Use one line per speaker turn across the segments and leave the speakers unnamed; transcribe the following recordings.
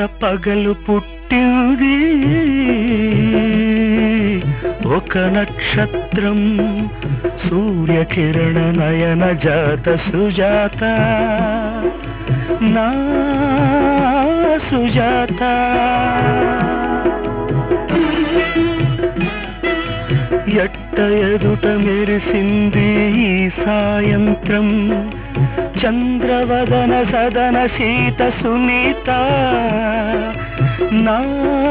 పగలు పుట్టింది ఒక నక్షత్రం సూర్యకిరణ నయన జాత సుజాత నా సుజాత ఎట్ట ఎదుట మెరిసింది ఈ సాయంత్రం చంద్రవదన సదన సీత సునీత నా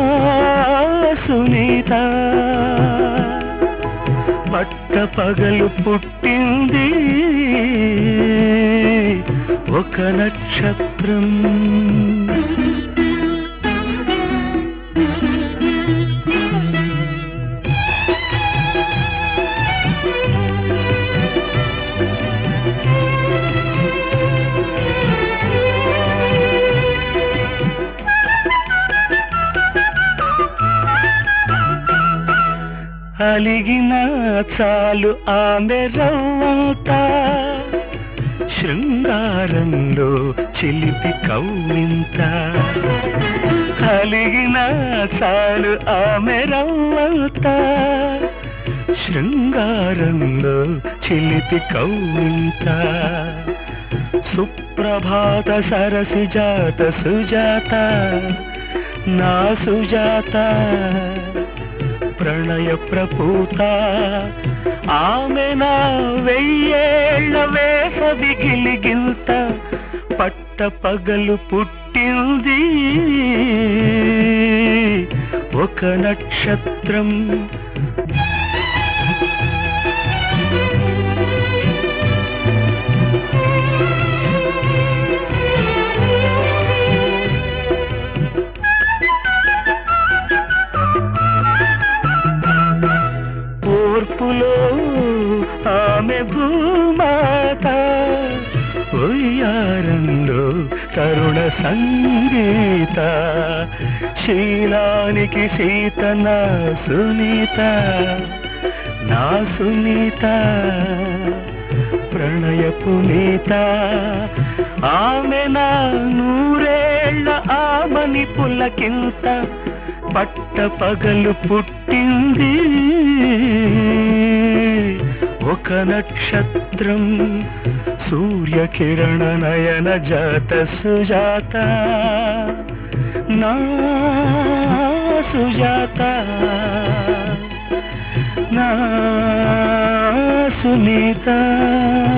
సునీత పట్ట పగలు పుట్టింది ఒక నక్షత్రం అలిగిన చాలు ఆమె రవ్వంత శృంగారంలో చిలిపి కవ్వింత అలిగిన చాలు ఆమె రవ్వంత శృంగారంలో చిలిపి కవ్వింత సుప్రభాత సరసి జాత సుజాత నా సుజాత ప్రణయ ప్రపూత ఆమె నా వెయ్యేళ్ల వేసవి గిలిగింత పట్ట పగలు పుట్టింది ఒక నక్షత్రం ఓర్పులో ఆమె భూమాత ఉయ్యారంలో కరుణ సంగీత శీలానికి సీత నా సునీత నా సునీత ప్రణయ పునీత ఆమె నా నూరేళ్ల ఆమని పులకింత పట్ట పగలు పుట్టింది ఒక నక్షత్రం సూర్యకిరణ నయన జాత సుజాత నా సుజాత నా సునీత